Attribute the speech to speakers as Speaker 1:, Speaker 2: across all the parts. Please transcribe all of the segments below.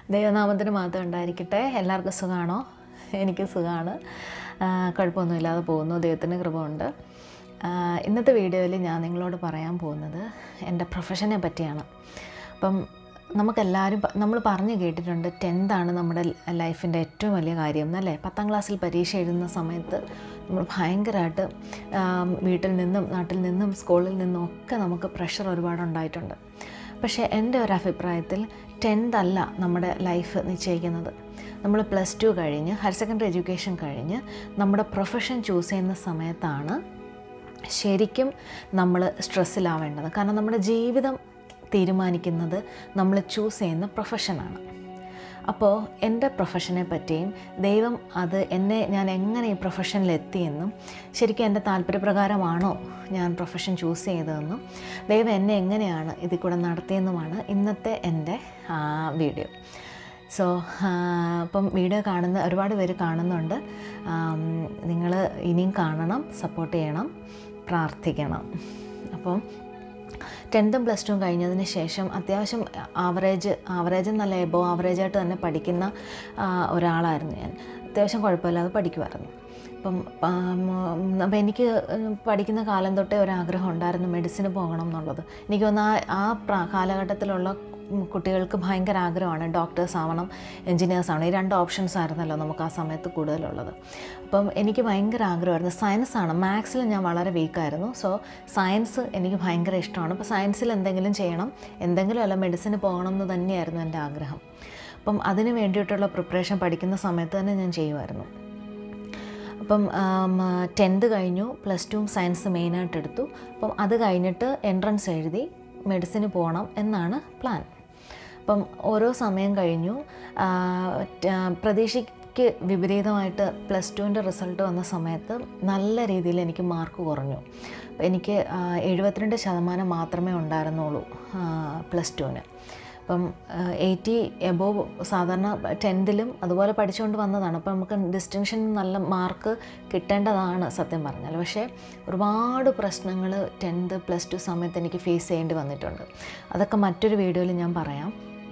Speaker 1: ദൈവനാമത്തിന് മാത്രം ഉണ്ടായിരിക്കട്ടെ എല്ലാവർക്കും സുഖമാണോ എനിക്ക് സുഖമാണ് കുഴപ്പമൊന്നുമില്ലാതെ പോകുന്നു ദൈവത്തിൻ്റെ കൃപ ഉണ്ട് ആ, ഇന്നത്തെ വീഡിയോയിൽ ഞാൻ നിങ്ങളോട് പറയാൻ പോകുന്നത് എൻ്റെ പ്രൊഫഷനെ പറ്റിയാണ് അപ്പം നമുക്കെല്ലാവരും പ- നമ്മൾ പറഞ്ഞു കേട്ടിട്ടുണ്ട് ടെൻത്താണ് നമ്മുടെ ലൈഫിൻ്റെ ഏറ്റവും വലിയ കാര്യം എന്നല്ലേ പത്താം ക്ലാസ്സിൽ പരീക്ഷ എഴുതുന്ന സമയത്ത് നമ്മൾ ഭയങ്കരമായിട്ട് ആം, വീട്ടിൽ നിന്നും നാട്ടിൽ നിന്നും സ്കൂളിൽ നിന്നും ഒക്കെ നമുക്ക് പ്രഷർ ഒരുപാട് ഉണ്ടായിട്ടുണ്ട് പക്ഷേ എൻ്റെ ഒരു അഭിപ്രായത്തിൽ ടെൻത്ത് അല്ല നമ്മുടെ ലൈഫ് നിശ്ചയിക്കുന്നത് നമ്മൾ പ്ലസ് ടു കഴിഞ്ഞ് ഹയർ സെക്കൻഡറി എഡ്യൂക്കേഷൻ കഴിഞ്ഞ് നമ്മുടെ പ്രൊഫഷൻ ചൂസ് ചെയ്യുന്ന സമയത്താണ് ശരിക്കും നമ്മൾ സ്ട്രെസ്സിലാവേണ്ടത് കാരണം നമ്മുടെ ജീവിതം തീരുമാനിക്കുന്നത് നമ്മൾ ചൂസ് ചെയ്യുന്ന പ്രൊഫഷനാണ് അപ്പോൾ എൻ്റെ പ്രൊഫഷനെ പറ്റിയും ദൈവം അത് എന്നെ ഞാൻ എങ്ങനെ ഈ പ്രൊഫഷനിൽ എത്തിയെന്നും ശരിക്കും എൻ്റെ താല്പര്യപ്രകാരമാണോ ഞാൻ പ്രൊഫഷൻ ചൂസ് ചെയ്തതെന്നും ദൈവം എന്നെ എങ്ങനെയാണ് ഇതിൽ കൂടെ നടത്തിയെന്നുമാണ് ഇന്നത്തെ എൻ്റെ ആ, വീഡിയോ സോ അപ്പം വീഡിയോ കാണുന്ന ഒരുപാട് പേര് കാണുന്നുണ്ട് നിങ്ങൾ ഇനിയും കാണണം സപ്പോർട്ട് ചെയ്യണം പ്രാർത്ഥിക്കണം അപ്പം ടെൻത്തും പ്ലസ് ടുവും കഴിഞ്ഞതിന് ശേഷം അത്യാവശ്യം ആവറേജ് ആവറേജ് എന്നല്ല എബോ ആവറേജായിട്ട് തന്നെ പഠിക്കുന്ന ആ, ഒരാളായിരുന്നു ഞാൻ അത്യാവശ്യം കുഴപ്പമില്ലാതെ പഠിക്കുമായിരുന്നു അപ്പം അപ്പം എനിക്ക് പഠിക്കുന്ന കാലം തൊട്ടേ ഒരാഗ്രഹം ഉണ്ടായിരുന്നു മെഡിസിന് പോകണം എന്നുള്ളത് എനിക്ക് തോന്നുന്നു ആ ആ പ്രാ- കാലഘട്ടത്തിലുള്ള ഉം, കുട്ടികൾക്ക് ഭയങ്കര ആഗ്രഹമാണ് ഡോക്ടേഴ്സ് ആവണം എൻജിനീയേഴ്സ് ആവണം ഈ രണ്ട് ഓപ്ഷൻസ് ആയിരുന്നല്ലോ നമുക്ക് ആ സമയത്ത് കൂടുതലുള്ളത് അപ്പം എനിക്ക് ഭയങ്കര ആഗ്രഹമായിരുന്നു സയൻസാണ് മാത്സിൽ ഞാൻ വളരെ വീക്കായിരുന്നു സോ സയൻസ് എനിക്ക് ഭയങ്കര ഇഷ്ടമാണ് അപ്പോൾ സയൻസിൽ എന്തെങ്കിലും ചെയ്യണം എന്തെങ്കിലും അല്ല മെഡിസിന് പോകണം എന്ന് തന്നെയായിരുന്നു എൻ്റെ ആഗ്രഹം അപ്പം അതിന് വേണ്ടിയിട്ടുള്ള പ്രിപ്പറേഷൻ പഠിക്കുന്ന സമയത്ത് തന്നെ ഞാൻ ചെയ്യുമായിരുന്നു അപ്പം ടെൻത്ത് കഴിഞ്ഞു പ്ലസ് ടുവും സയൻസ് മെയിനായിട്ട് എടുത്തു അപ്പം അത് കഴിഞ്ഞിട്ട് എൻട്രൻസ് എഴുതി മെഡിസിന് പോകണം എന്നാണ് പ്ലാൻ അപ്പം ഓരോ സമയം കഴിഞ്ഞു ആ, ట- പ്രതീക്ഷയ്ക്ക് വിപരീതമായിട്ട് പ്ലസ് ടുവിൻ്റെ റിസൾട്ട് വന്ന സമയത്ത് നല്ല രീതിയിൽ എനിക്ക് മാർക്ക് കുറഞ്ഞു അപ്പം എനിക്ക് ആ, എഴുപത്തിരണ്ട് ശതമാനം മാത്രമേ ഉണ്ടായിരുന്നുള്ളൂ പ്ലസ് ടുവിന് അപ്പം എയ്റ്റി എബോവ് സാധാരണ ടെൻത്തിലും അതുപോലെ പഠിച്ചുകൊണ്ട് വന്നതാണ് അപ്പം നമുക്ക് ഡിസ്റ്റിങ്ഷൻ നല്ല മാർക്ക് കിട്ടേണ്ടതാണ് സത്യം പറഞ്ഞാൽ പക്ഷേ ഒരുപാട് പ്രശ്നങ്ങൾ ടെൻത്ത് പ്ലസ് ടു സമയത്ത് എനിക്ക് ഫേസ് ചെയ്യേണ്ടി വന്നിട്ടുണ്ട് അതൊക്കെ മറ്റൊരു വീഡിയോയിൽ ഞാൻ പറയാം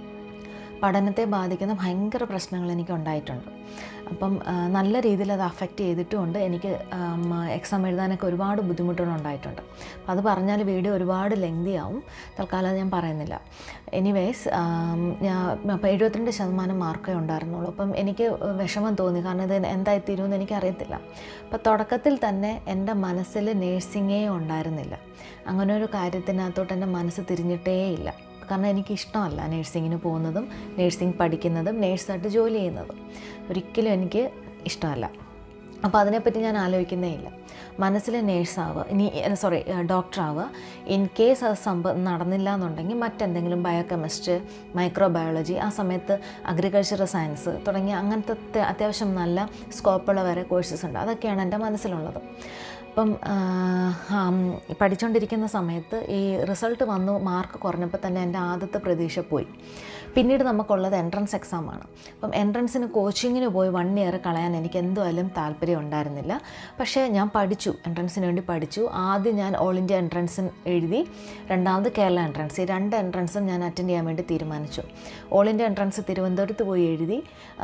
Speaker 1: പഠനത്തെ ബാധിക്കുന്ന ഭയങ്കര പ്രശ്നങ്ങൾ എനിക്ക് ഉണ്ടായിട്ടുണ്ട് അപ്പം ആ, നല്ല രീതിയിൽ അത് അഫക്റ്റ് ചെയ്തിട്ടുമുണ്ട് എനിക്ക് എക്സാം എഴുതാനൊക്കെ ഒരുപാട് ബുദ്ധിമുട്ടുകൾ ഉണ്ടായിട്ടുണ്ട് അപ്പം അത് പറഞ്ഞാൽ വീഡിയോ ഒരുപാട് ലെങ്തി ആവും തൽക്കാലം അത് ഞാൻ പറയുന്നില്ല എനിവേസ് ഞാൻ അപ്പോൾ എഴുപത്തിരണ്ട് ശതമാനം മാർക്കേ ഉണ്ടായിരുന്നുള്ളൂ അപ്പം എനിക്ക് വിഷമം തോന്നി കാരണം ഇത് എന്തായിത്തീരുമെന്ന് എനിക്കറിയത്തില്ല അപ്പോൾ തുടക്കത്തിൽ തന്നെ എൻ്റെ മനസ്സിൽ നേഴ്സിങ്ങേ ഉണ്ടായിരുന്നില്ല അങ്ങനെ ഒരു കാര്യത്തിനകത്തോട്ട് എൻ്റെ മനസ്സ് തിരിഞ്ഞിട്ടേയില്ല കാരണം എനിക്ക് ഇഷ്ടമല്ല നേഴ്സിങ്ങിന് പോകുന്നതും നേഴ്സിംഗ് പഠിക്കുന്നതും നേഴ്സായിട്ട് ജോലി ചെയ്യുന്നതും ഒരിക്കലും എനിക്ക് ഇഷ്ടമല്ല അപ്പോൾ അതിനെപ്പറ്റി ഞാൻ ആലോചിക്കുന്നേ ഇല്ല മനസ്സിൽ നേഴ്സാവുക ഇനി സോറി ഡോക്ടറാവുക ഇൻ കേസ് അത് സംഭവം നടന്നില്ല എന്നുണ്ടെങ്കിൽ മറ്റെന്തെങ്കിലും ബയോകെമിസ്ട്രി മൈക്രോബയോളജി ആ സമയത്ത് അഗ്രികൾച്ചറൽ സയൻസ് തുടങ്ങിയ അങ്ങനത്തെ അത്യ- അത്യാവശ്യം നല്ല സ്കോപ്പുള്ള വരെ കോഴ്സസ് ഉണ്ട് അതൊക്കെയാണ് എൻ്റെ മനസ്സിലുള്ളത് അപ്പം പഠിച്ചുകൊണ്ടിരിക്കുന്ന സമയത്ത് ഈ റിസൾട്ട് വന്നു മാർക്ക് കുറഞ്ഞപ്പോൾ തന്നെ എൻ്റെ ആദ്യത്തെ പ്രതീക്ഷ പോയി പിന്നീട് നമുക്കുള്ളത് എൻട്രൻസ് എക്സാമാണ് അപ്പം എൻട്രൻസിന് കോച്ചിങ്ങിന് പോയി വൺ ഇയർ കളയാൻ എനിക്ക് എന്തുമായാലും താല്പര്യം ഉണ്ടായിരുന്നില്ല പക്ഷേ ഞാൻ പഠിച്ചു എൻട്രൻസിന് വേണ്ടി പഠിച്ചു ആദ്യം ഞാൻ ഓൾ ഇന്ത്യ എൻട്രൻസിന് എഴുതി രണ്ടാമത് കേരള എൻട്രൻസ് ഈ രണ്ട് എൻട്രൻസും ഞാൻ അറ്റൻഡ് ചെയ്യാൻ വേണ്ടി തീരുമാനിച്ചു ഓൾ ഇന്ത്യ എൻട്രൻസ് തിരുവനന്തപുരത്ത് പോയി എഴുതി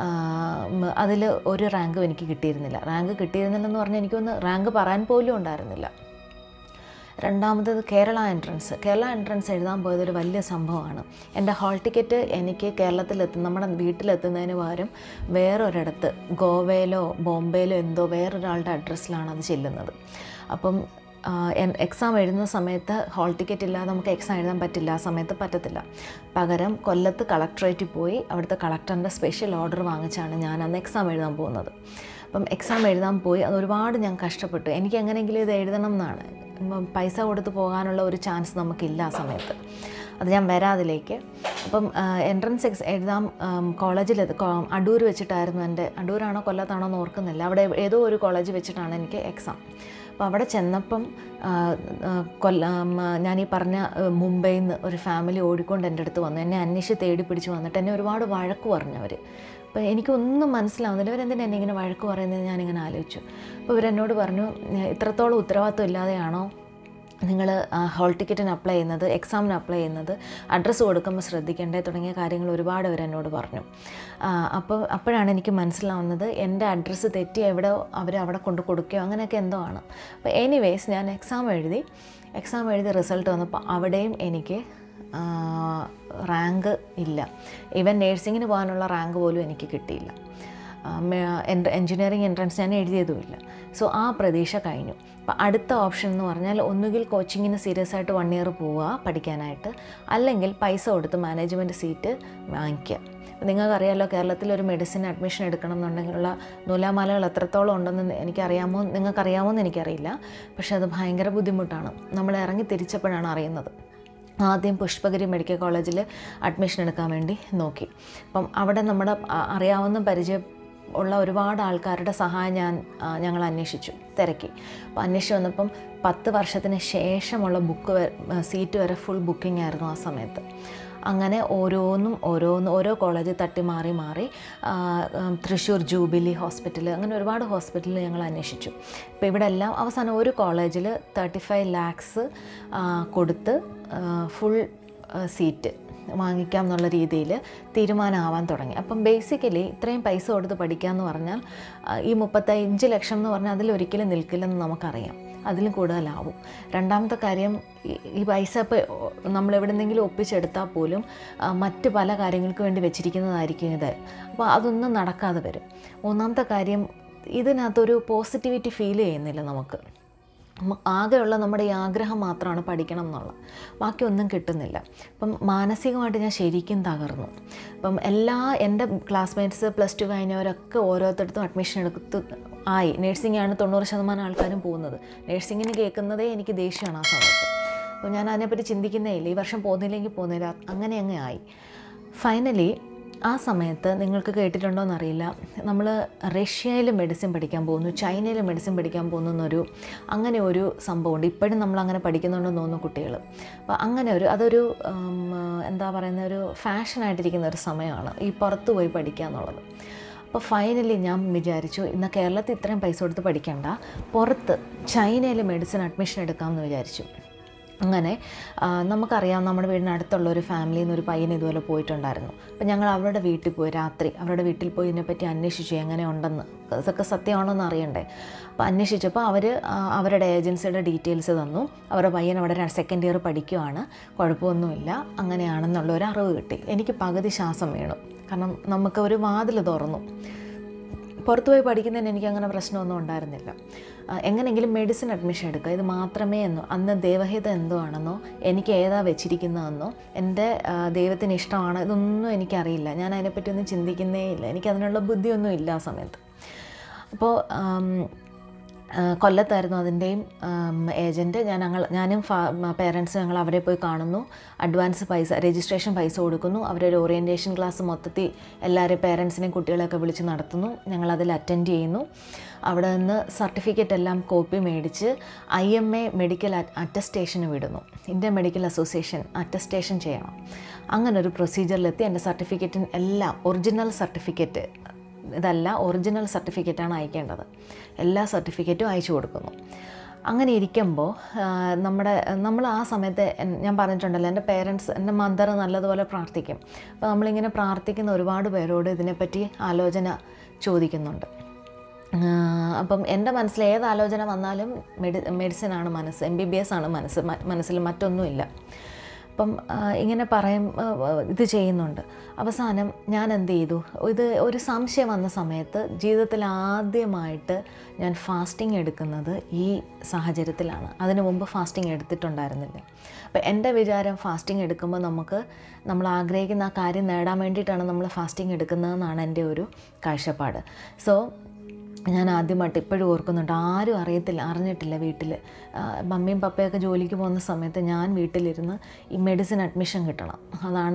Speaker 1: അതിൽ ഒരു റാങ്കും എനിക്ക് കിട്ടിയിരുന്നില്ല റാങ്ക് കിട്ടിയിരുന്നില്ലെന്ന് പറഞ്ഞാൽ എനിക്കൊന്ന് റാങ്ക് പറയാൻ പോലും ഉണ്ടായിരുന്നില്ല രണ്ടാമത്തത് കേരള എൻട്രൻസ് കേരള എൻട്രൻസ് എഴുതാൻ പോയത് ഒരു വലിയ സംഭവമാണ് എൻ്റെ ഹാൾ ടിക്കറ്റ് എനിക്ക് കേരളത്തിലെത്തും നമ്മുടെ വീട്ടിലെത്തുന്നതിന് പകരം വേറൊരിടത്ത് ഗോവയിലോ ബോംബെയിലോ എന്തോ വേറൊരാളുടെ അഡ്രസ്സിലാണ് അത് ചെല്ലുന്നത് അപ്പം എക്സാം എഴുതുന്ന സമയത്ത് ഹാൾ ടിക്കറ്റ് ഇല്ലാതെ നമുക്ക് എക്സാം എഴുതാൻ പറ്റില്ല ആ സമയത്ത് പറ്റത്തില്ല പകരം കൊല്ലത്ത് കളക്ടറേറ്റിൽ പോയി അവിടുത്തെ കളക്ടറിൻ്റെ സ്പെഷ്യൽ ഓർഡർ വാങ്ങിച്ചാണ് ഞാൻ അന്ന് എക്സാം എഴുതാൻ പോകുന്നത് അപ്പം എക്സാം എഴുതാൻ പോയി അത് ഒരുപാട് ഞാൻ കഷ്ടപ്പെട്ടു എനിക്ക് എങ്ങനെയെങ്കിലും ഇത് എഴുതണം എന്നാണ് ഉം, പൈസ കൊടുത്ത് പോകാനുള്ള ഒരു ചാൻസ് നമുക്കില്ല ആ സമയത്ത് അത് ഞാൻ വരാതിലേക്ക് അപ്പം എൻട്രൻസ് എക്സ് എഴുതാം കോളേജിൽ അടൂർ വെച്ചിട്ടായിരുന്നു എൻ്റെ അടൂരാണോ കൊല്ലത്താണോ എന്ന് ഓർക്കുന്നില്ല അവിടെ ഏതോ ഒരു കോളേജ് വെച്ചിട്ടാണ് എനിക്ക് എക്സാം അപ്പോൾ അവിടെ ചെന്നപ്പം ആ, ആ, കൊല്ല ഞാൻ ഈ പറഞ്ഞ ആ, മുംബൈയിൽ നിന്ന് ഒരു ഫാമിലി ഓടിക്കൊണ്ട് എൻ്റെ അടുത്ത് വന്നു എന്നെ അന്വേഷിച്ച് തേടി പിടിച്ച് വന്നിട്ട് എന്നെ ഒരുപാട് വഴക്ക് പറഞ്ഞു അവർ അപ്പോൾ എനിക്കൊന്നും മനസ്സിലാവുന്നില്ല ഇവരെന്തിനാ എന്നെ ഇങ്ങനെ വഴക്ക് പറയുന്നത് ഞാനിങ്ങനെ ആലോചിച്ചു അപ്പോൾ ഇവരെന്നോട് പറഞ്ഞു ഇത്രത്തോളം ഉത്തരവാദിത്വം ഇല്ലാതെയാണോ നിങ്ങൾ ഹോൾ ടിക്കറ്റിന് അപ്ലൈ ചെയ്യുന്നത് എക്സാമിന് അപ്ലൈ ചെയ്യുന്നത് അഡ്രസ്സ് കൊടുക്കുമ്പോൾ ശ്രദ്ധിക്കേണ്ടേ തുടങ്ങിയ കാര്യങ്ങൾ ഒരുപാട് പേർ എന്നോട് പറഞ്ഞു ആ, അപ്പോൾ അപ്പോഴാണ് എനിക്ക് മനസ്സിലാവുന്നത് എൻ്റെ അഡ്രസ്സ് തെറ്റി എവിടെ അവർ അവിടെ കൊണ്ട് കൊടുക്കുകയോ അങ്ങനെയൊക്കെ എന്തോ ആണ് അപ്പോൾ എനിവേസ് ഞാൻ എക്സാം എഴുതി എക്സാം എഴുതി റിസൾട്ട് വന്നപ്പോൾ അവിടെയും എനിക്ക് റാങ്ക് ഇല്ല ഈവൻ നേഴ്സിങ്ങിന് പോകാനുള്ള റാങ്ക് പോലും എനിക്ക് കിട്ടിയില്ല എൻജിനീയറിംഗ് എൻട്രൻസ് ഞാൻ എഴുതിയതുമില്ല സോ ആ പ്രതീക്ഷ കഴിഞ്ഞു അപ്പോൾ അടുത്ത ഓപ്ഷൻ എന്ന് പറഞ്ഞാൽ ഒന്നുകിൽ കോച്ചിങ്ങിന് സീരിയസ് ആയിട്ട് വൺ ഇയർ പോവുക പഠിക്കാനായിട്ട് അല്ലെങ്കിൽ പൈസ കൊടുത്ത് മാനേജ്മെൻറ്റ് സീറ്റ് വാങ്ങിക്കുക അപ്പോൾ നിങ്ങൾക്കറിയാലോ കേരളത്തിൽ ഒരു മെഡിസിൻ അഡ്മിഷൻ എടുക്കണം എന്നുണ്ടെങ്കിലുള്ള നൂലാമാലകൾ എത്രത്തോളം ഉണ്ടെന്ന് എനിക്കറിയാമോ നിങ്ങൾക്കറിയാമോ എന്ന് എനിക്കറിയില്ല പക്ഷേ അത് ഭയങ്കര ബുദ്ധിമുട്ടാണ് നമ്മൾ ഇറങ്ങി തിരിച്ചപ്പോഴാണ് അറിയുന്നത് ആദ്യം പുഷ്പഗിരി മെഡിക്കൽ കോളേജിൽ അഡ്മിഷൻ എടുക്കാൻ വേണ്ടി നോക്കി അപ്പം അവിടെ നമ്മുടെ അ- അറിയാവുന്ന പരിചയം ഉള്ള ഒരുപാട് ആൾക്കാരുടെ സഹായം ഞാൻ ആ, ഞങ്ങൾ അന്വേഷിച്ചു തിരക്കി അപ്പോൾ അന്വേഷിച്ച് വന്നപ്പം പത്ത് വർഷത്തിന് ശേഷമുള്ള ബുക്ക് സീറ്റ് വരെ ഫുൾ ബുക്കിംഗ് ആയിരുന്നു ആ സമയത്ത് അങ്ങനെ ഓരോന്നും ഓരോന്നും ഓരോ കോളേജ് തട്ടി മാറി മാറി ആ, ഉം, തൃശ്ശൂർ ജൂബിലി ഹോസ്പിറ്റൽ അങ്ങനെ ഒരുപാട് ഹോസ്പിറ്റലിൽ ഞങ്ങൾ അന്വേഷിച്ചു ഇപ്പോൾ ഇവിടെ എല്ലാം അവസാനം ഒരു കോളേജിൽ തേർട്ടി ഫൈവ് ലാക്സ് കൊടുത്ത് ഫുൾ സീറ്റ് വാങ്ങിക്കാം എന്നുള്ള രീതിയിൽ തീരുമാനമാവാൻ തുടങ്ങി അപ്പം ബേസിക്കലി ഇത്രയും പൈസ കൊടുത്ത് പഠിക്കുക എന്ന് പറഞ്ഞാൽ ആ, ഈ മുപ്പത്തഞ്ച് ലക്ഷം എന്ന് പറഞ്ഞാൽ അതിലൊരിക്കലും നിൽക്കില്ലെന്ന് നമുക്കറിയാം അതിലും കൂടുതലാവും രണ്ടാമത്തെ കാര്യം ഈ- ഈ പൈസ ഇപ്പോൾ നമ്മൾ എവിടെന്നെങ്കിലും ഒപ്പിച്ചെടുത്താൽ പോലും ആ, മറ്റ് പല കാര്യങ്ങൾക്ക് വേണ്ടി വെച്ചിരിക്കുന്നതായിരിക്കും ഇത് അപ്പോൾ അതൊന്നും നടക്കാതെ വരും മൂന്നാമത്തെ കാര്യം ഇതിനകത്തൊരു പോസിറ്റിവിറ്റി ഫീൽ ചെയ്യുന്നില്ല നമുക്ക് മ- ആകെയുള്ള നമ്മുടെ ഈ ആഗ്രഹം മാത്രമാണ് പഠിക്കണം എന്നുള്ളത് ബാക്കി ഒന്നും കിട്ടുന്നില്ല അപ്പം മാനസികമായിട്ട് ഞാൻ ശരിക്കും തകർന്നു അപ്പം എല്ലാ എൻ്റെ ക്ലാസ്മേറ്റ്സ് പ്ലസ് ടു കഴിഞ്ഞവരൊക്കെ ഓരോരുത്തടത്തും അഡ്മിഷൻ എടുത്ത് ആയി നേഴ്സിംഗ് ആണ് തൊണ്ണൂറ് ശതമാനം ആൾക്കാരും പോകുന്നത് നേഴ്സിങ്ങിന് കേൾക്കുന്നതേ എനിക്ക് ദേഷ്യമാണ് ആ സമയത്ത് അപ്പോൾ ഞാൻ അതിനെപ്പറ്റി ചിന്തിക്കുന്നേ ഇല്ല ഈ വർഷം പോകുന്നില്ലെങ്കിൽ പോകുന്നില്ല അങ്ങനെ അങ്ങ് ആയി ഫൈനലി ആ സമയത്ത് നിങ്ങൾക്ക് കേട്ടിട്ടുണ്ടോ എന്നറിയില്ല നമ്മൾ റഷ്യയിൽ മെഡിസിൻ പഠിക്കാൻ പോകുന്നു ചൈനയിൽ മെഡിസിൻ പഠിക്കാൻ പോകുന്നു എന്നൊരു അങ്ങനെ ഒരു സംഭവമുണ്ട് ഇപ്പോഴും നമ്മൾ അങ്ങനെ പഠിക്കുന്നുണ്ടെന്ന് തോന്നുന്നു കുട്ടികൾ അപ്പോൾ അങ്ങനെ ഒരു അതൊരു ഉം, എന്താ പറയുന്ന ഒരു ഫാഷനായിട്ടിരിക്കുന്ന ഒരു സമയമാണ് ഈ പുറത്ത് പോയി പഠിക്കുക എന്നുള്ളത് അപ്പോൾ ഫൈനലി ഞാൻ വിചാരിച്ചു ഇന്ന് കേരളത്തിൽ ഇത്രയും പൈസ കൊടുത്ത് പഠിക്കണ്ട പുറത്ത് ചൈനയിൽ മെഡിസിൻ അഡ്മിഷൻ എടുക്കാമെന്ന് വിചാരിച്ചു അങ്ങനെ ആ, നമുക്കറിയാം നമ്മുടെ വീടിനടുത്തുള്ള ഒരു ഫാമിലിയിൽ നിന്ന് ഒരു പയ്യൻ ഇതുപോലെ പോയിട്ടുണ്ടായിരുന്നു അപ്പം ഞങ്ങൾ അവരുടെ വീട്ടിൽ പോയി രാത്രി അവരുടെ വീട്ടിൽ പോയി ഇതിനെപ്പറ്റി അന്വേഷിച്ചു എങ്ങനെ ഉണ്ടെന്ന് ഇതൊക്കെ സത്യമാണോ എന്ന് അറിയണ്ടേ അപ്പോൾ അന്വേഷിച്ചപ്പോൾ അവർ അവരുടെ ഏജൻസിയുടെ ഡീറ്റെയിൽസ് തന്നു അവരുടെ പയ്യൻ അവിടെ സെക്കൻഡ് ഇയർ പഠിക്കുവാണ് കുഴപ്പമൊന്നുമില്ല അങ്ങനെയാണെന്നുള്ള ഒരു അറിവ് കിട്ടി എനിക്ക് പകുതി ശ്വാസം വീണു കാരണം നമുക്ക് ഒരു വാതിൽ തുറന്നു പുറത്ത് പോയി പഠിക്കുന്നതിന് എനിക്ക് അങ്ങനെ പ്രശ്നമൊന്നും ഉണ്ടായിരുന്നില്ല ആ, എങ്ങനെയെങ്കിലും മെഡിസിൻ അഡ്മിഷൻ എടുക്കുക ഇത് മാത്രമേ എന്നോ അന്ന് ദേവഹിത എന്തോ ആണെന്നോ എനിക്ക് ഏതാ വെച്ചിരിക്കുന്നതെന്നോ എൻ്റെ ആ, ദൈവത്തിന് ഇഷ്ടമാണ് ഇതൊന്നും എനിക്കറിയില്ല ഞാൻ അതിനെപ്പറ്റി ഒന്നും ചിന്തിക്കുന്നേ ഇല്ല എനിക്ക് അതിനുള്ള ബുദ്ധിയൊന്നും ഇല്ല ആ സമയത്ത് അപ്പോൾ ആം, ആ, കൊല്ലത്തായിരുന്നു അതിൻ്റെയും ഏജൻറ്റ് ഞാൻ ഞങ്ങൾ ഞാനും പേരൻസ് ഞങ്ങൾ അവരെ പോയി കാണുന്നു അഡ്വാൻസ് പൈസ രജിസ്ട്രേഷൻ പൈസ കൊടുക്കുന്നു അവരൊരു ഓറിയൻറ്റേഷൻ ക്ലാസ് മൊത്തത്തിൽ എല്ലാവരെയും പേരൻസിനെയും കുട്ടികളെയൊക്കെ വിളിച്ച് നടത്തുന്നു ഞങ്ങൾ അതിൽ അറ്റൻഡ് ചെയ്യുന്നു അവിടെ നിന്ന് സർട്ടിഫിക്കറ്റ് എല്ലാം കോപ്പി മേടിച്ച് ഐ എം എ മെഡിക്കൽ അറ്റസ്റ്റേഷന് വിടുന്നു ഇന്ത്യൻ മെഡിക്കൽ അസോസിയേഷൻ അറ്റസ്റ്റേഷൻ ചെയ്യണം അങ്ങനെ ഒരു പ്രൊസീജിയറിലെത്തി എൻ്റെ സർട്ടിഫിക്കറ്റിന് എല്ലാം ഒറിജിനൽ സർട്ടിഫിക്കറ്റ് ഇതല്ല ഒറിജിനൽ സർട്ടിഫിക്കറ്റാണ് അയക്കേണ്ടത് എല്ലാ സർട്ടിഫിക്കറ്റും അയച്ചു കൊടുക്കുന്നു അങ്ങനെ ഇരിക്കുമ്പോൾ ആ, നമ്മുടെ നമ്മൾ ആ സമയത്ത് എൻ- ഞാൻ പറഞ്ഞിട്ടുണ്ടല്ലോ എൻ്റെ പേരൻസ് എൻ്റെ മദർ നല്ലതുപോലെ പ്രാർത്ഥിക്കും അപ്പോൾ നമ്മളിങ്ങനെ പ്രാർത്ഥിക്കുന്ന ഒരുപാട് പേരോട് ഇതിനെപ്പറ്റി ആലോചന ചോദിക്കുന്നുണ്ട് ആ, അപ്പം എൻ്റെ മനസ്സിൽ ഏത് ആലോചന വന്നാലും മെഡി മെഡിസിനാണ് മനസ്സ് എം ബി ബി എസ് ആണ് മനസ്സ് മ- മനസ്സിൽ മറ്റൊന്നുമില്ല അപ്പം ആ, ഇങ്ങനെ പറയും ആ, ഇത് ചെയ്യുന്നുണ്ട് അവസാനം ഞാൻ എന്ത് ചെയ്തു ഇത് ഒരു സംശയം വന്ന സമയത്ത് ജീവിതത്തിൽ ആദ്യമായിട്ട് ഞാൻ ഫാസ്റ്റിംഗ് എടുക്കുന്നത് ഈ സാഹചര്യത്തിലാണ് അതിനു മുമ്പ് ഫാസ്റ്റിംഗ് എടുത്തിട്ടുണ്ടായിരുന്നില്ല അപ്പം എൻ്റെ വിചാരം ഫാസ്റ്റിംഗ് എടുക്കുമ്പോൾ നമുക്ക് നമ്മൾ ആഗ്രഹിക്കുന്ന ആ കാര്യം നേടാൻ വേണ്ടിയിട്ടാണ് നമ്മൾ ഫാസ്റ്റിംഗ് എടുക്കുന്നതെന്നാണ് എൻ്റെ ഒരു കാഴ്ചപ്പാട് സോ ഞാൻ ആദ്യമായിട്ട് ഇപ്പോഴും ഓർക്കുന്നുണ്ട് ആരും അറിയത്തില്ല അറിഞ്ഞിട്ടില്ല വീട്ടിൽ മമ്മിയും പപ്പയൊക്കെ ജോലിക്ക് പോകുന്ന സമയത്ത് ഞാൻ വീട്ടിലിരുന്ന് ഈ മെഡിസിൻ അഡ്മിഷൻ കിട്ടണം അതാണ്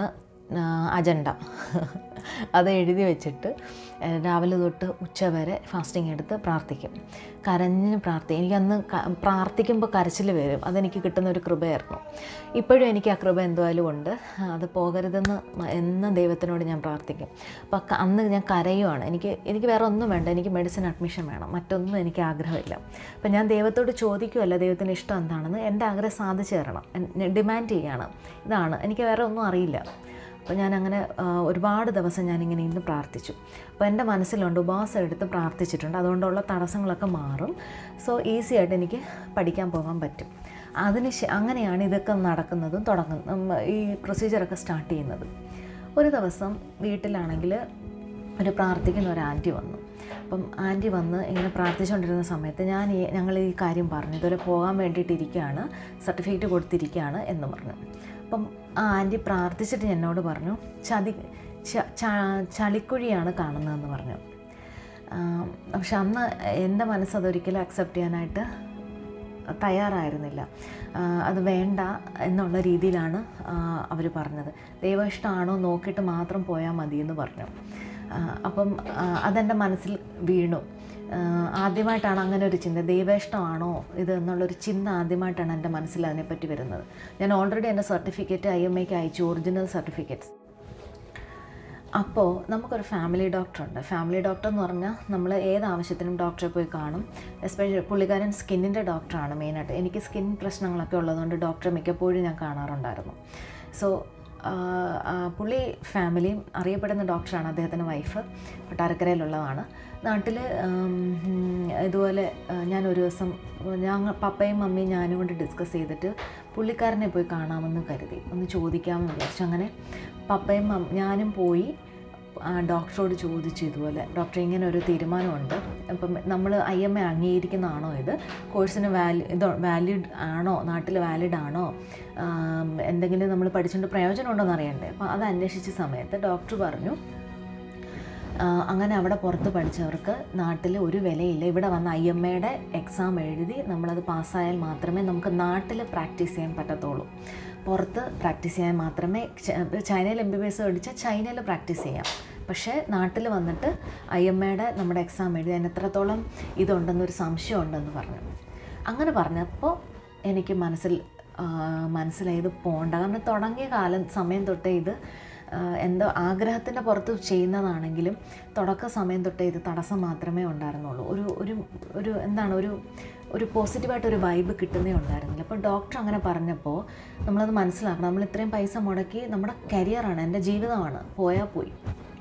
Speaker 1: അജണ്ട അത് എഴുതി വെച്ചിട്ട് ഏഹ്, രാവിലെ തൊട്ട് ഉച്ച വരെ ഫാസ്റ്റിംഗ് എടുത്ത് പ്രാർത്ഥിക്കും കരഞ്ഞ് പ്രാർത്ഥി എനിക്കന്ന് ക- പ്രാർത്ഥിക്കുമ്പോൾ കരച്ചിൽ വരും അതെനിക്ക് കിട്ടുന്ന ഒരു കൃപയായിരുന്നു ഇപ്പോഴും എനിക്ക് ആ കൃപ എന്തായാലും ഉണ്ട് അത് പോകരുതെന്ന് മ- എന്നും ദൈവത്തിനോട് ഞാൻ പ്രാർത്ഥിക്കും അപ്പോൾ ക- അന്ന് ഞാൻ കരയുവാണ് എനിക്ക് എനിക്ക് വേറെ ഒന്നും വേണ്ട എനിക്ക് മെഡിസിൻ അഡ്മിഷൻ വേണം മറ്റൊന്നും എനിക്ക് ആഗ്രഹമില്ല അപ്പം ഞാൻ ദൈവത്തോട് ചോദിക്കുമല്ല ദൈവത്തിന് ഇഷ്ടം എന്താണെന്ന് എൻ്റെ ആഗ്രഹം സാധിച്ചു തരണം ഡിമാൻഡ് ചെയ്യാണ് ഇതാണ് എനിക്ക് വേറെ ഒന്നും അറിയില്ല അപ്പോൾ ഞാൻ അങ്ങനെ ആ, ഒരുപാട് ദിവസം ഞാനിങ്ങനെ ഇന്ന് പ്രാർത്ഥിച്ചു അപ്പോൾ എൻ്റെ മനസ്സിലുണ്ട് ഉപവാസം എടുത്ത് പ്രാർത്ഥിച്ചിട്ടുണ്ട് അതുകൊണ്ടുള്ള തടസ്സങ്ങളൊക്കെ മാറും സോ ഈസി ആയിട്ട് എനിക്ക് പഠിക്കാൻ പോകാൻ പറ്റും അതിന് ശേ- അങ്ങനെയാണ് ഇതൊക്കെ നടക്കുന്നതും തുടങ്ങുന്നതും ഈ പ്രൊസീജിയറൊക്കെ സ്റ്റാർട്ട് ചെയ്യുന്നത് ഒരു ദിവസം വീട്ടിലാണെങ്കിൽ ഒരു പ്രാർത്ഥിക്കുന്ന ഒരു ആൻറ്റി വന്നു അപ്പം ആൻറ്റി വന്ന് ഇങ്ങനെ പ്രാർത്ഥിച്ചുകൊണ്ടിരുന്ന സമയത്ത് ഞാൻ ഈ ഞങ്ങൾ ഈ കാര്യം പറഞ്ഞു ഇതുവരെ പോകാൻ വേണ്ടിയിട്ടിരിക്കുകയാണ് സർട്ടിഫിക്കറ്റ് കൊടുത്തിരിക്കുകയാണ് എന്ന് പറഞ്ഞു അപ്പം ആ ആൻറ്റി പ്രാർത്ഥിച്ചിട്ട് എന്നോട് പറഞ്ഞു ചതി ച- ച- ചളിക്കുഴിയാണ് കാണുന്നതെന്ന് പറഞ്ഞു ആം, പക്ഷെ അന്ന് എൻ്റെ മനസ്സ് അതൊരിക്കലും അക്സെപ്റ്റ് ചെയ്യാനായിട്ട് തയ്യാറായിരുന്നില്ല ആ, അത് വേണ്ട എന്നുള്ള രീതിയിലാണ് അവർ പറഞ്ഞത് ദൈവം ഇഷ്ടമാണോ നോക്കിയിട്ട് മാത്രം പോയാൽ മതി എന്ന് പറഞ്ഞു ആ, അപ്പം ആ, അതെൻ്റെ മനസ്സിൽ വീണു ആ, ആദ്യമായിട്ടാണ് അങ്ങനെ ഒരു ചിന്ത ദൈവേഷ്ടമാണോ ഇത് എന്നുള്ളൊരു ചിന്ത ആദ്യമായിട്ടാണ് എൻ്റെ മനസ്സിൽ അതിനെപ്പറ്റി വരുന്നത് ഞാൻ ഓൾറെഡി എൻ്റെ സർട്ടിഫിക്കറ്റ് ഐ എം എക്ക് അയച്ചു ഒറിജിനൽ സർട്ടിഫിക്കറ്റ്സ് അപ്പോൾ നമുക്കൊരു ഫാമിലി ഡോക്ടറുണ്ട് ഫാമിലി ഡോക്ടർ എന്ന് പറഞ്ഞാൽ നമ്മൾ ഏത് ആവശ്യത്തിനും ഡോക്ടറെ പോയി കാണും എസ്പെഷ്യലി പുള്ളിക്കാരൻ സ്കിന്നിൻ്റെ ഡോക്ടറാണ് മെയിനായിട്ട് എനിക്ക് സ്കിൻ പ്രശ്നങ്ങളൊക്കെ ഉള്ളതുകൊണ്ട് ഡോക്ടറെ മിക്കപ്പോഴും ഞാൻ കാണാറുണ്ടായിരുന്നു സോ പുള്ളി ഫാമിലിയും അറിയപ്പെടുന്ന ഡോക്ടറാണ് അദ്ദേഹത്തിൻ്റെ വൈഫ് കൊട്ടാരക്കരയിലുള്ളതാണ് നാട്ടിൽ ഇതുപോലെ ആ, ഞാൻ ഒരു ദിവസം ഞങ്ങൾ പപ്പയും മമ്മിയും ഞാനും കൊണ്ട് ഡിസ്കസ് ചെയ്തിട്ട് പുള്ളിക്കാരനെ പോയി കാണാമെന്ന് കരുതി ഒന്ന് ചോദിക്കാമെന്ന് വിചാരിച്ചു അങ്ങനെ പപ്പയും മം- ഞാനും പോയി ആ, ഡോക്ടറോട് ചോദിച്ചു ഇതുപോലെ ഡോക്ടർ ഇങ്ങനെ ഒരു തീരുമാനമുണ്ട് അപ്പം നമ്മൾ ഐ എം എ അംഗീകരിക്കുന്നതാണോ ഇത് കോഴ്സിന് വാലി ഇത് വാലിഡ് ആണോ നാട്ടിൽ വാലിഡ് ആണോ ആം, എന്തെങ്കിലും നമ്മൾ പഠിച്ചുകൊണ്ട് പ്രയോജനം ഉണ്ടോ എന്ന് അറിയണ്ടേ അപ്പോൾ അത് അന്വേഷിച്ച സമയത്ത് ഡോക്ടർ പറഞ്ഞു ആ, അങ്ങനെ അവിടെ പുറത്ത് പഠിച്ചവർക്ക് നാട്ടിൽ ഒരു വിലയില്ല ഇവിടെ വന്ന് ഐ എം എയുടെ എക്സാം എഴുതി നമ്മളത് പാസ്സായാൽ മാത്രമേ നമുക്ക് നാട്ടിൽ പ്രാക്ടീസ് ചെയ്യാൻ പറ്റത്തുള്ളൂ പുറത്ത് പ്രാക്ടീസ് ചെയ്യാൻ മാത്രമേ ച- ചൈനയിൽ എം ബി ബി എസ് പഠിച്ചാൽ ചൈനയിൽ പ്രാക്ടീസ് ചെയ്യാം പക്ഷേ നാട്ടിൽ വന്നിട്ട് ഐ എം എയുടെ നമ്മുടെ എക്സാം എഴുതി അതിന് എത്രത്തോളം ഇതുണ്ടെന്നൊരു സംശയം ഉണ്ടെന്ന് പറഞ്ഞു അങ്ങനെ പറഞ്ഞപ്പോൾ എനിക്ക് മനസ്സിൽ ആ, മനസ്സിലായത് പോകണ്ട കാരണം തുടങ്ങിയ കാലം സമയം തൊട്ടേ ഇത് ആ, എന്തോ ആഗ്രഹത്തിൻ്റെ പുറത്ത് ചെയ്യുന്നതാണെങ്കിലും തുടക്ക സമയം തൊട്ടേ ഇത് തടസ്സം മാത്രമേ ഉണ്ടായിരുന്നുള്ളൂ ഒരു ഒരു ഒരു എന്താണ് ഒരു ഒരു പോസിറ്റീവായിട്ടൊരു വൈബ് കിട്ടുന്നേ ഉണ്ടായിരുന്നില്ല അപ്പോൾ ഡോക്ടർ അങ്ങനെ പറഞ്ഞപ്പോൾ നമ്മളത് മനസ്സിലാക്കണം നമ്മൾ ഇത്രയും പൈസ മുടക്കി നമ്മുടെ കരിയറാണ് എൻ്റെ ജീവിതമാണ് പോയാൽ പോയി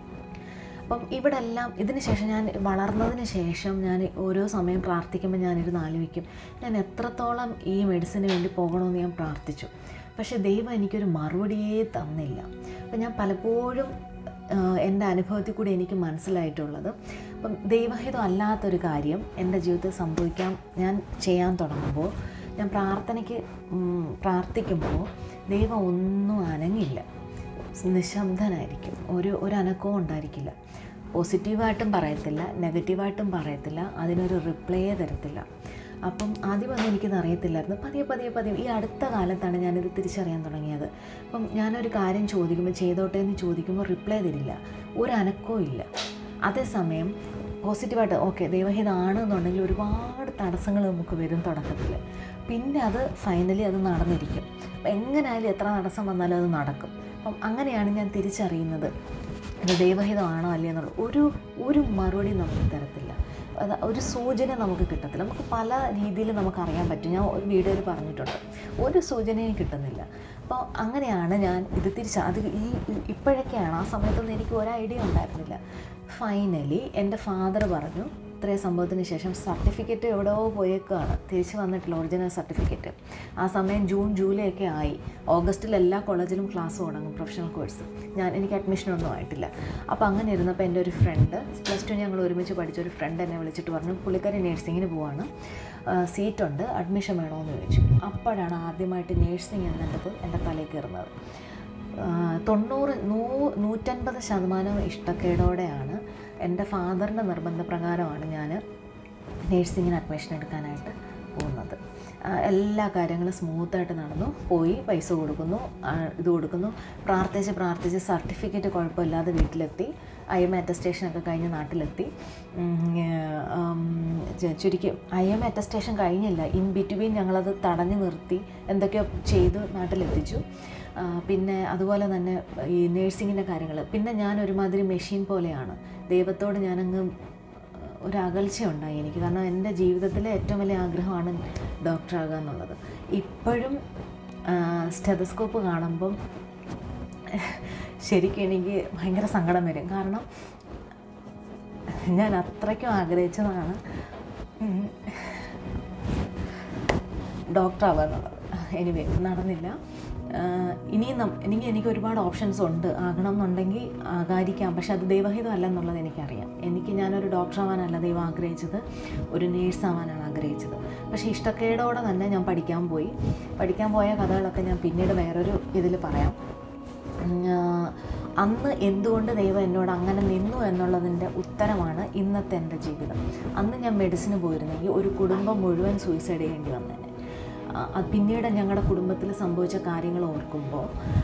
Speaker 1: അപ്പം ഇവിടെ എല്ലാം ഇതിന് ശേഷം ഞാൻ വളർന്നതിന് ശേഷം ഞാൻ ഓരോ സമയം പ്രാർത്ഥിക്കുമ്പോൾ ഞാനിരുന്ന് ആലോചിക്കും ഞാൻ എത്രത്തോളം ഈ മെഡിസിന് വേണ്ടി പോകണമെന്ന് ഞാൻ പ്രാർത്ഥിച്ചു പക്ഷേ ദൈവം എനിക്കൊരു മറുപടിയേ തന്നില്ല അപ്പം ഞാൻ പലപ്പോഴും ആ, എൻ്റെ അനുഭവത്തിൽ കൂടി എനിക്ക് മനസ്സിലായിട്ടുള്ളത് അപ്പം ദൈവഹിതം അല്ലാത്തൊരു കാര്യം എൻ്റെ ജീവിതത്തിൽ സംഭവിക്കാൻ ഞാൻ ചെയ്യാൻ തുടങ്ങുമ്പോൾ ഞാൻ പ്രാർത്ഥനയ്ക്ക് ഉം, പ്രാർത്ഥിക്കുമ്പോൾ ദൈവം ഒന്നും അനങ്ങില്ല നിശബ്ദനായിരിക്കും ഒരു ഒരു അനക്കവും ഉണ്ടായിരിക്കില്ല പോസിറ്റീവായിട്ടും പറയത്തില്ല നെഗറ്റീവായിട്ടും പറയത്തില്ല അതിനൊരു റിപ്ലൈയേ തരത്തില്ല അപ്പം ആദ്യമൊന്നും എനിക്കിത് അറിയത്തില്ലായിരുന്നു പതിയെ പതിയെ പതിയെ ഈ അടുത്ത കാലത്താണ് ഞാനിത് തിരിച്ചറിയാൻ തുടങ്ങിയത് അപ്പം ഞാനൊരു കാര്യം ചോദിക്കുമ്പോൾ ചെയ്തോട്ടെ എന്ന് ചോദിക്കുമ്പോൾ റിപ്ലൈ തരില്ല ഒരു അനക്കവും ഇല്ല അതേസമയം പോസിറ്റീവായിട്ട് ഓക്കെ ദൈവഹിതാണ് എന്നുണ്ടെങ്കിൽ ഒരുപാട് തടസ്സങ്ങൾ നമുക്ക് വരും തുടക്കത്തിൽ പിന്നെ അത് ഫൈനലി അത് നടന്നിരിക്കും അപ്പം എങ്ങനെയായാലും എത്ര തടസ്സം വന്നാലും അത് നടക്കും അപ്പം അങ്ങനെയാണ് ഞാൻ തിരിച്ചറിയുന്നത് ഇത് ദൈവഹിതമാണോ അല്ലേ എന്നുള്ളത് ഒരു ഒരു മറുപടി നമുക്ക് തരത്തില്ല അത് ഒരു സൂചന നമുക്ക് കിട്ടത്തില്ല നമുക്ക് പല രീതിയിൽ നമുക്ക് അറിയാൻ പറ്റും ഞാൻ ഒരു വീഡിയോയിൽ പറഞ്ഞിട്ടുണ്ട് ഒരു സൂചനയും കിട്ടുന്നില്ല അപ്പോൾ അങ്ങനെയാണ് ഞാൻ ഇത് തിരിച്ച് അത് ഈ ഈ- ഇപ്പോഴൊക്കെയാണ് ആ സമയത്തൊന്നും എനിക്ക് ഒരു ഐഡിയ ഉണ്ടായിരുന്നില്ല ഫൈനലി എൻ്റെ ഫാദർ പറഞ്ഞു ഇത്രയും സംഭവത്തിന് ശേഷം സർട്ടിഫിക്കറ്റ് എവിടെയോ പോയേക്കാണ് തിരിച്ച് വന്നിട്ടില്ല ഒറിജിനൽ സർട്ടിഫിക്കറ്റ് ആ സമയം ജൂൺ ജൂലൈ ഒക്കെ ആയി ഓഗസ്റ്റിൽ എല്ലാ കോളേജിലും ക്ലാസ് തുടങ്ങും പ്രൊഫഷണൽ കോഴ്സ് ഞാൻ എനിക്ക് അഡ്മിഷനൊന്നും ആയിട്ടില്ല അപ്പോൾ അങ്ങനെ ഇരുന്നപ്പോൾ എൻ്റെ ഒരു ഫ്രണ്ട് പ്ലസ് ടു ഞങ്ങൾ ഒരുമിച്ച് പഠിച്ച ഒരു ഫ്രണ്ട് എന്നെ വിളിച്ചിട്ട് പറഞ്ഞു പുള്ളിക്കാരി നേഴ്സിങ്ങിന് പോവാണ് സീറ്റുണ്ട് അഡ്മിഷൻ വേണമെന്ന് ചോദിച്ചു അപ്പോഴാണ് ആദ്യമായിട്ട് നേഴ്സിംഗ് എന്നുള്ളത് എൻ്റെ തലയിൽ കയറുന്നത് ആ, തൊണ്ണൂറ് നൂ നൂറ്റൻപത് ശതമാനം ഇഷ്ടക്കേടോടെയാണ് എൻ്റെ ഫാദറിൻ്റെ നിർബന്ധപ്രകാരമാണ് ഞാൻ നേഴ്സിങ്ങിന് അഡ്മിഷൻ എടുക്കാനായിട്ട് പോകുന്നത് ആ, എല്ലാ കാര്യങ്ങളും സ്മൂത്തായിട്ട് നടന്നു പോയി പൈസ കൊടുക്കുന്നു ആ, ഇത് കൊടുക്കുന്നു പ്രാർത്ഥിച്ച് പ്രാർത്ഥിച്ച് സർട്ടിഫിക്കറ്റ് കുഴപ്പമില്ലാതെ വീട്ടിലെത്തി ഐ എം അറ്റസ്റ്റേഷനൊക്കെ കഴിഞ്ഞ് നാട്ടിലെത്തി ഉം, ഉം, ചു- ചുരുക്കി ഐ എം അറ്റസ്റ്റേഷൻ കഴിഞ്ഞില്ല ഇൻ ബിറ്റ്വീൻ ഞങ്ങളത് തടഞ്ഞു നിർത്തി എന്തൊക്കെയോ ചെയ്ത് നാട്ടിലെത്തിച്ചു ആ, പിന്നെ അതുപോലെ തന്നെ ഈ നേഴ്സിങ്ങിൻ്റെ കാര്യങ്ങൾ പിന്നെ ഞാൻ ഒരുമാതിരി മെഷീൻ പോലെയാണ് ദൈവത്തോട് ഞാനങ്ങ് ഒരു അകൽച്ചയുണ്ടായി എനിക്ക് കാരണം എൻ്റെ ജീവിതത്തിലെ ഏറ്റവും വലിയ ആഗ്രഹമാണ് ഡോക്ടറാകുക എന്നുള്ളത് ഇപ്പോഴും സ്റ്റെതസ്കോപ്പ് കാണുമ്പം ശരിക്കും എനിക്ക് ഭയങ്കര സങ്കടം വരും കാരണം ഞാൻ അത്രയ്ക്കും ആഗ്രഹിച്ചതാണ് ഉം, ഡോക്ടറാവുക എന്നുള്ളത് എനിവേ നടന്നില്ല ആഹ് ഇനിയും നം എനിക്ക് എനിക്ക് ഒരുപാട് ഓപ്ഷൻസ് ഉണ്ട് ആകണം എന്നുണ്ടെങ്കിൽ ആകാരിക്കാം പക്ഷെ അത് ദൈവഹിതം അല്ല എന്നുള്ളത് എനിക്കറിയാം എനിക്ക് ഞാനൊരു ഡോക്ടറാവാനല്ല ദൈവം ആഗ്രഹിച്ചത് ഒരു നേഴ്സ് ആവാനാണ് ആഗ്രഹിച്ചത് പക്ഷേ ഇഷ്ടക്കേടോടെ തന്നെ ഞാൻ പഠിക്കാൻ പോയി പഠിക്കാൻ പോയ കഥകളൊക്കെ ഞാൻ പിന്നീട് വേറൊരു ഇതിൽ പറയാം ഉം, ആഹ് അന്ന് എന്തുകൊണ്ട് ദൈവം എന്നോട് അങ്ങനെ നിന്നു എന്നുള്ളതിൻ്റെ ഉത്തരമാണ് ഇന്നത്തെ എൻ്റെ ജീവിതം അന്ന് ഞാൻ മെഡിസിന് പോയിരുന്നെങ്കിൽ ഒരു കുടുംബം മുഴുവൻ സൂയിസൈഡ് ചെയ്യേണ്ടി വന്നേനെ ആ, അത് പിന്നീട് ഞങ്ങളുടെ കുടുംബത്തിൽ സംഭവിച്ച കാര്യങ്ങൾ ഓർക്കുമ്പോൾ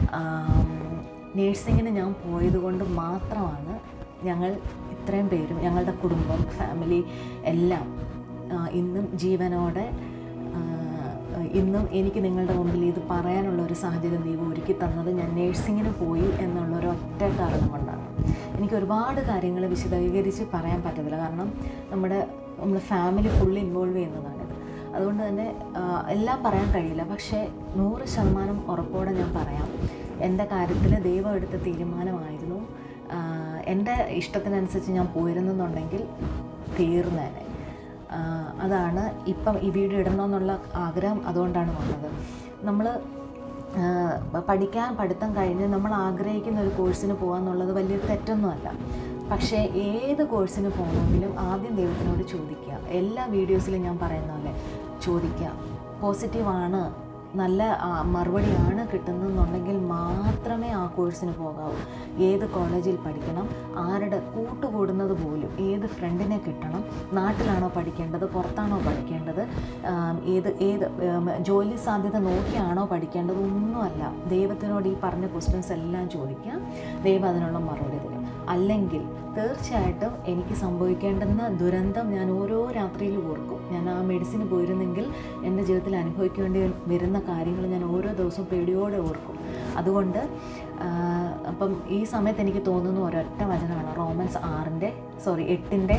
Speaker 1: നേഴ്സിങ്ങിന് ഞാൻ പോയത് കൊണ്ട് മാത്രമാണ് ഞങ്ങൾ ഇത്രയും പേരും ഞങ്ങളുടെ കുടുംബം ഫാമിലി എല്ലാം ആ, ഇന്നും ജീവനോടെ ആ, ഇന്നും എനിക്ക് നിങ്ങളുടെ മുമ്പിൽ ഇത് പറയാനുള്ള ഒരു സാഹചര്യം ദൈവം ഒരുക്കി തന്നത് ഞാൻ നേഴ്സിങ്ങിന് പോയി എന്നുള്ള ഒരു ഒറ്റ കാരണം കൊണ്ടാണ് എനിക്ക് ഒരുപാട് കാര്യങ്ങൾ വിശദീകരിച്ച് പറയാൻ പറ്റത്തില്ല കാരണം നമ്മുടെ നമ്മൾ ഫാമിലി ഫുള്ള് ഇൻവോൾവ് ചെയ്യുന്നതാണിത് അതുകൊണ്ട് തന്നെ ആ, എല്ലാം പറയാൻ കഴിയില്ല പക്ഷേ നൂറ് ശതമാനം ഉറപ്പോടെ ഞാൻ പറയാം എൻ്റെ കാര്യത്തിൽ ദൈവം എടുത്ത തീരുമാനമായിരുന്നു ആ, എൻ്റെ ഇഷ്ടത്തിനനുസരിച്ച് ഞാൻ പോയിരുന്നെന്നുണ്ടെങ്കിൽ തീർന്നേനെ ആ, അതാണ് ഇപ്പം ഈ വീഡിയോ ഇടണമെന്നുള്ള ആഗ്രഹം അതുകൊണ്ടാണ് വന്നത് നമ്മൾ പഠിക്കാൻ പഠിത്തം കഴിഞ്ഞ് നമ്മൾ ആഗ്രഹിക്കുന്ന ഒരു കോഴ്സിന് പോകാന്നുള്ളത് വലിയ തെറ്റൊന്നുമല്ല പക്ഷേ ഏത് കോഴ്സിന് പോകണമെങ്കിലും ആദ്യം ദൈവത്തിനോട് ചോദിക്കുക എല്ലാ വീഡിയോസിലും ഞാൻ പറയുന്ന പോലെ ചോദിക്കുക പോസിറ്റീവാണ് നല്ല ആ, മറുപടിയാണ് കിട്ടുന്നതെന്നുണ്ടെങ്കിൽ മാത്രമേ ആ കോഴ്സിന് പോകാവൂ ഏത് കോളേജിൽ പഠിക്കണം ആരുടെ കൂട്ടുകൂടുന്നത് പോലും ഏത് ഫ്രണ്ടിനെ കിട്ടണം നാട്ടിലാണോ പഠിക്കേണ്ടത് പുറത്താണോ പഠിക്കേണ്ടത് ആം, ഏത് ഏത് ഉം, ജോലി സാധ്യത നോക്കിയാണോ പഠിക്കേണ്ടത് ഒന്നുമല്ല ദൈവത്തിനോട് ഈ പറഞ്ഞ ക്വസ്റ്റ്യൻസ് എല്ലാം ചോദിക്കുക ദൈവം അതിനുള്ള മറുപടി തരും അല്ലെങ്കിൽ തീർച്ചയായിട്ടും എനിക്ക് സംഭവിക്കേണ്ടുന്ന ദുരന്തം ഞാൻ ഓരോ രാത്രിയിലും ഓർക്കും ഞാൻ ആ മെഡിസിന് പോയിരുന്നെങ്കിൽ എൻ്റെ ജീവിതത്തിൽ അനുഭവിക്കേണ്ടി വരുന്ന കാര്യങ്ങൾ ഞാൻ ഓരോ ദിവസവും പേടിയോടെ ഓർക്കും അതുകൊണ്ട് ആ, അപ്പം ഈ സമയത്ത് എനിക്ക് തോന്നുന്ന ഒരൊറ്റ വചനമാണ് റോമൻസ് ആറിൻ്റെ സോറി എട്ടിൻ്റെ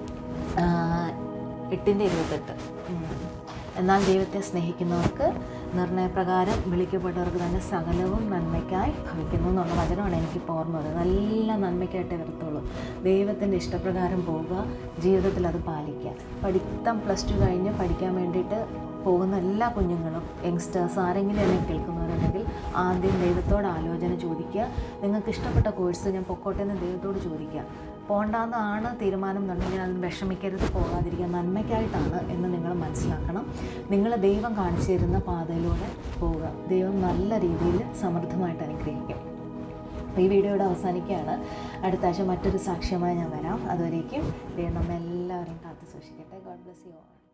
Speaker 1: എട്ടിൻ്റെ ഇരുപത്തെട്ട് ഉം. എന്നാൽ ദൈവത്തെ സ്നേഹിക്കുന്നവർക്ക് നിർണയപ്രകാരം വിളിക്കപ്പെട്ടവർക്ക് തന്നെ സകലവും നന്മയ്ക്കായി ഭവിക്കുന്നു എന്നുള്ള വചനമാണ് എനിക്കിപ്പോൾ ഓർമ്മ വരുന്നത് നല്ല നന്മയ്ക്കായിട്ടേ വരത്തുള്ളൂ ദൈവത്തിൻ്റെ ഇഷ്ടപ്രകാരം പോവുക ജീവിതത്തിൽ അത് പാലിക്കുക പഠിത്തം പ്ലസ് ടു കഴിഞ്ഞ് പഠിക്കാൻ വേണ്ടിയിട്ട് പോകുന്ന എല്ലാ കുഞ്ഞുങ്ങളും യങ്സ്റ്റേഴ്സ് ആരെങ്കിലും എന്നെ കേൾക്കുന്നവരുണ്ടെങ്കിൽ ആദ്യം ദൈവത്തോട് ആലോചന ചോദിക്കുക നിങ്ങൾക്ക് ഇഷ്ടപ്പെട്ട കോഴ്സ് ഞാൻ പൊക്കോട്ടെ എന്ന് ദൈവത്തോട് ചോദിക്കുക പോണ്ടാന്നാണ് തീരുമാനം എന്നുണ്ടെങ്കിൽ അതിന് വിഷമിക്കരുത് പോകാതിരിക്കുക നന്മയ്ക്കായിട്ടാണ് എന്ന് നിങ്ങൾ മനസ്സിലാക്കണം നിങ്ങൾ ദൈവം കാണിച്ചു തരുന്ന പാതയിലൂടെ പോവുക ദൈവം നല്ല രീതിയിൽ സമൃദ്ധമായിട്ട് അനുഗ്രഹിക്കും അപ്പോൾ ഈ വീഡിയോയുടെ അവസാനിക്കുകയാണ് അടുത്ത ആഴ്ച മറ്റൊരു സാക്ഷ്യമായി ഞാൻ വരാം അതുവരേക്കും ദൈവം നമ്മെല്ലാവരെയും കാത്തു സൂക്ഷിക്കട്ടെ ഗോഡ് ബ്ലസ് യു ഓൾ